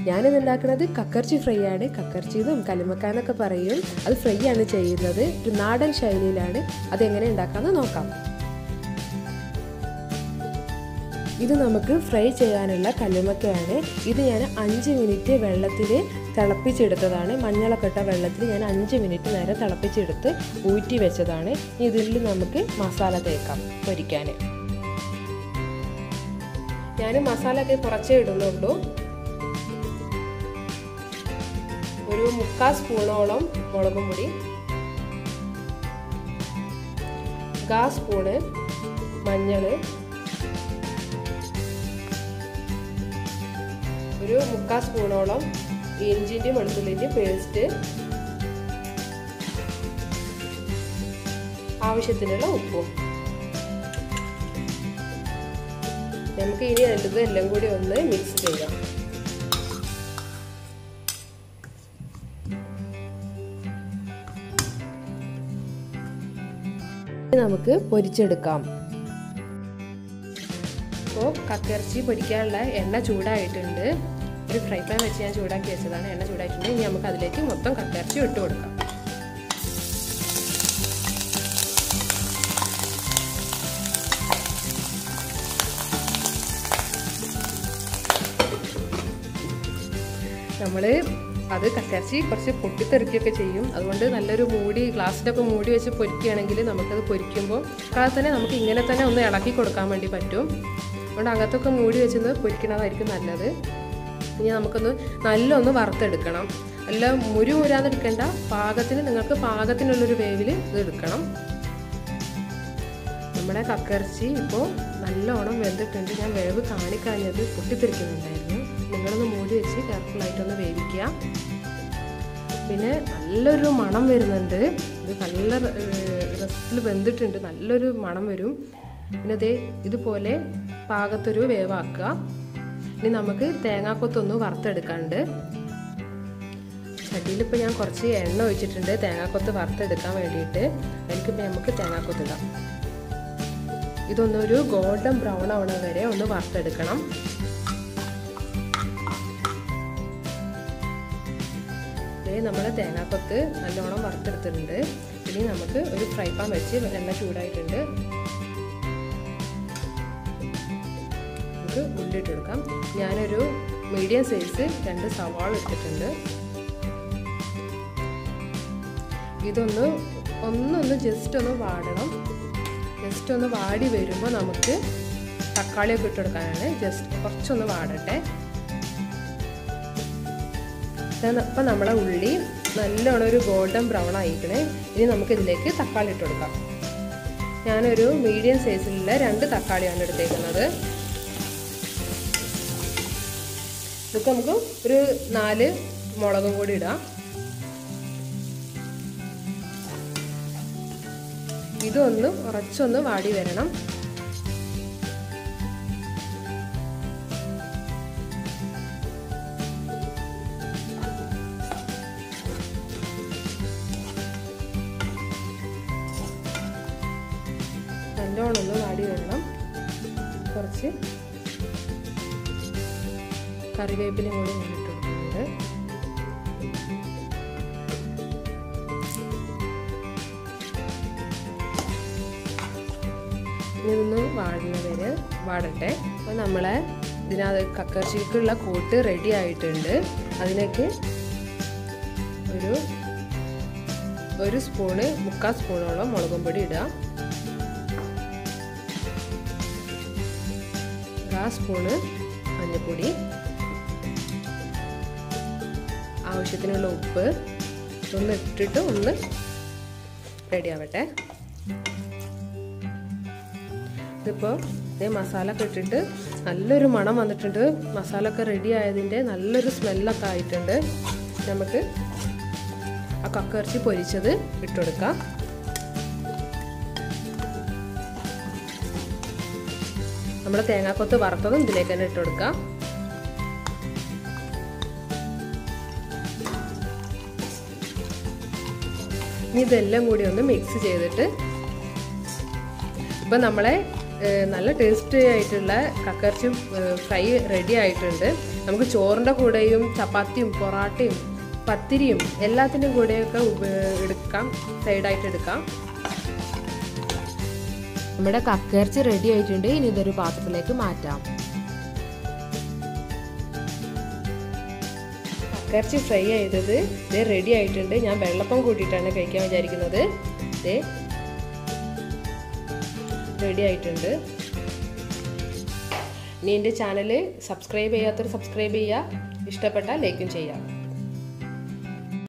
ഞാനിത് ഉണ്ടാക്കുന്നത് കക്കർച്ചി ഫ്രൈ ആണ് കക്കർച്ചി എന്നും കലിമക്കാന്നൊക്കെ പറയും അത് ഫ്രൈ ആണ് ചെയ്യുന്നത് ഒരു നാടൻ ശൈലിയിലാണ് അതെങ്ങനെ ഉണ്ടാക്കാമെന്ന് നോക്കാം ഇത് നമുക്ക് ഫ്രൈ ചെയ്യാനുള്ള കല്ലുമക്കയാണ് ഇത് ഞാൻ അഞ്ച് മിനിറ്റ് വെള്ളത്തിൽ തിളപ്പിച്ചെടുത്തതാണ് മഞ്ഞളൊക്കെ ഇട്ട വെള്ളത്തിൽ ഞാൻ അഞ്ച് മിനിറ്റ് നേരം തിളപ്പിച്ചെടുത്ത് ഊറ്റി വെച്ചതാണ് ഇതിൽ നമുക്ക് മസാല തേക്കാം പൊരിക്കാൻ ഞാൻ മസാല ഒക്കെ കുറച്ചേ ഇടുന്നുള്ളൂ ഒരു മുക്കാൽ സ്പൂണോളം മുളകും പൊടി കാ സ്പൂണ് മഞ്ഞൾ ഒരു മുക്കാൽ സ്പൂണോളം ഇഞ്ചിൻ്റെ വെളുത്തുള്ളിൻ്റെ പേസ്റ്റ് ആവശ്യത്തിനുള്ള ഉപ്പും നമുക്ക് ഇനി നല്ലത് എല്ലാം കൂടി ഒന്ന് മിക്സ് ചെയ്യാം നമുക്ക് പൊരിച്ചെടുക്കാം അപ്പോൾ കക്കിറച്ചി പൊരിക്കാനുള്ള എണ്ണ ചൂടായിട്ടുണ്ട് ഒരു ഫ്രൈ പാൻ വെച്ച് ഞാൻ ചൂടാക്കി വെച്ചതാണ് എണ്ണ ചൂടായിട്ടുണ്ട് ഇനി നമുക്ക് അതിലേക്ക് മൊത്തം കക്കിറച്ചി ഇട്ട് കൊടുക്കാം നമ്മൾ അത് കക്കരച്ചി കുറച്ച് പൊട്ടിത്തെറിക്കുകയൊക്കെ ചെയ്യും അതുകൊണ്ട് നല്ലൊരു മൂടി ഗ്ലാസ്സിൻ്റെ ഒക്കെ മൂടി വെച്ച് പൊരിക്കുകയാണെങ്കിൽ നമുക്കത് പൊരിക്കുമ്പോൾ അത് തന്നെ നമുക്ക് ഇങ്ങനെ തന്നെ ഒന്ന് ഇളക്കി കൊടുക്കാൻ വേണ്ടി പറ്റും അതുകൊണ്ട് അകത്തൊക്കെ മൂടി വെച്ചൊന്ന് പൊരിക്കണതായിരിക്കും നല്ലത് ഇനി നമുക്കൊന്ന് നല്ലൊന്ന് വറുത്തെടുക്കണം അല്ല മുരു മുരാതെടുക്കേണ്ട പാകത്തിന് നിങ്ങൾക്ക് പാകത്തിനുള്ളൊരു വേവിൽ ഇത് എടുക്കണം നമ്മുടെ കക്കറച്ചി ഇപ്പോൾ നല്ലോണം വെന്തിട്ടുണ്ട് ഞാൻ വേവ് കാണിക്കാഞ്ഞത് പൊട്ടിത്തെറിക്കുന്നുണ്ടായിരുന്നു നിങ്ങളൊന്ന് മൂടി വെച്ച് കെയർഫുള്ളായിട്ടൊന്ന് വേവിക്കുക പിന്നെ നല്ലൊരു മണം വരുന്നുണ്ട് ഇത് നല്ല റെസ്റ്റിൽ വെന്തിട്ടുണ്ട് നല്ലൊരു മണം വരും പിന്നെ ഇതേ ഇതുപോലെ പാകത്തൊരു വേവാക്കുക ഇനി നമുക്ക് തേങ്ങാക്കൊത്തൊന്ന് വറുത്തെടുക്കാണ്ട് ചട്ടിയിലിപ്പോൾ ഞാൻ കുറച്ച് എണ്ണ ഒഴിച്ചിട്ടുണ്ട് തേങ്ങാക്കൊത്ത് വറുത്തെടുക്കാൻ വേണ്ടിയിട്ട് അതിലേക്കിപ്പോൾ നമുക്ക് തേങ്ങാക്കൊത്തിടാം ഇതൊന്നൊരു ഗോൾഡൻ ബ്രൗൺ ആവണ വരെ ഒന്ന് വറുത്തെടുക്കണം ഇതേ നമ്മൾ തേങ്ങാക്കൊത്ത് നല്ലോണം വറുത്തെടുത്തിട്ടുണ്ട് ഇനി നമുക്ക് ഒരു ഫ്രൈ പാൻ വെച്ച് എണ്ണ ചൂടായിട്ടുണ്ട് നമുക്ക് ഉള്ളിട്ട് കൊടുക്കാം ഞാനൊരു മീഡിയം സൈസ് രണ്ട് സവാള എടുത്തിട്ടുണ്ട് ഇതൊന്ന് ഒന്നൊന്ന് ജസ്റ്റ് ഒന്ന് വാടണം ജസ്റ്റ് ഒന്ന് വാടി വരുമ്പോൾ നമുക്ക് തക്കാളിയൊക്കെ ഇട്ട് കൊടുക്കാനാണ് ജസ്റ്റ് കുറച്ചൊന്ന് വാടട്ടെ അപ്പം നമ്മളെ ഉള്ളി നല്ലോണം ഒരു ഗോൾഡൻ ബ്രൗൺ ആയിക്കണേ ഇനി നമുക്ക് ഇതിലേക്ക് തക്കാളി ഇട്ട് കൊടുക്കാം ഞാനൊരു മീഡിയം സൈസിലുള്ള രണ്ട് തക്കാളിയാണ് എടുത്തേക്കുന്നത് ഇതൊക്കെ നമുക്ക് ഒരു നാല് മുളകും കൂടി ഇടാം ഇതൊന്ന് കുറച്ചൊന്ന് വാടി വരണം നല്ലോണം ഒന്ന് വാടി വരണം കുറച്ച് കറിവേപ്പിലയും കൂടി ഞാൻ ഇട്ട് കൊടുക്കുന്നുണ്ട് ഇതൊന്ന് വാടുന്ന വരെ വാടട്ടെ അപ്പോൾ നമ്മളെ ഇതിനകത്ത് കക്കർച്ചിക്കുള്ള കൂട്ട് റെഡി ആയിട്ടുണ്ട് അതിലേക്ക് ഒരു ഒരു സ്പൂണ് മുക്കാൽ സ്പൂണോളം മുളകും പൊടി ഇടാം കാ സ്പൂണ് മഞ്ഞൾപ്പൊടി ആവശ്യത്തിനുള്ള ഉപ്പ് ഒന്ന് ഇട്ടിട്ട് ഒന്ന് റെഡി ആവട്ടെ ഇതിപ്പോൾ ഇതേ മസാല ഒക്കെ ഇട്ടിട്ട് നല്ലൊരു മണം വന്നിട്ടുണ്ട് മസാല ഒക്കെ റെഡി ആയതിൻ്റെ നല്ലൊരു സ്മെല്ലൊക്കെ ആയിട്ടുണ്ട് നമുക്ക് ആ കക്കയിറച്ചി പൊരിച്ചത് ഇട്ടുകൊടുക്കാം നമ്മൾ തേങ്ങാക്കൊത്ത് വറുത്തതും ഇതിലേക്ക് തന്നെ ഇട്ട് കൊടുക്കാം ഇനി ഇതെല്ലാം കൂടി ഒന്ന് മിക്സ് ചെയ്തിട്ട് ഇപ്പം നമ്മളെ നല്ല ടേസ്റ്റി ആയിട്ടുള്ള കക്കർച്ചി ഫ്രൈ റെഡി ആയിട്ടുണ്ട് നമുക്ക് ചോറിൻ്റെ കൂടെയും ചപ്പാത്തിയും പൊറാട്ടയും പത്തിരിയും എല്ലാത്തിൻ്റെ കൂടെയൊക്കെ ഉപ- എടുക്കാം സൈഡായിട്ട് എടുക്കാം നമ്മുടെ കക്കയിറച്ചി റെഡി ആയിട്ടുണ്ട് ഇനി ഇതൊരു പാത്രത്തിലേക്ക് മാറ്റാം കക്കയിറച്ചി ഫ്രൈ ചെയ്തത് ഇത് റെഡി ആയിട്ടുണ്ട് ഞാൻ വെള്ളപ്പം കൂട്ടിയിട്ടാണ് കഴിക്കാൻ വിചാരിക്കുന്നത് ഇത് റെഡി ആയിട്ടുണ്ട് ഇനി എൻ്റെ ചാനൽ സബ്സ്ക്രൈബ് ചെയ്യാത്തവർ സബ്സ്ക്രൈബ് ചെയ്യുക ഇഷ്ടപ്പെട്ടാൽ ലൈക്കും ചെയ്യാം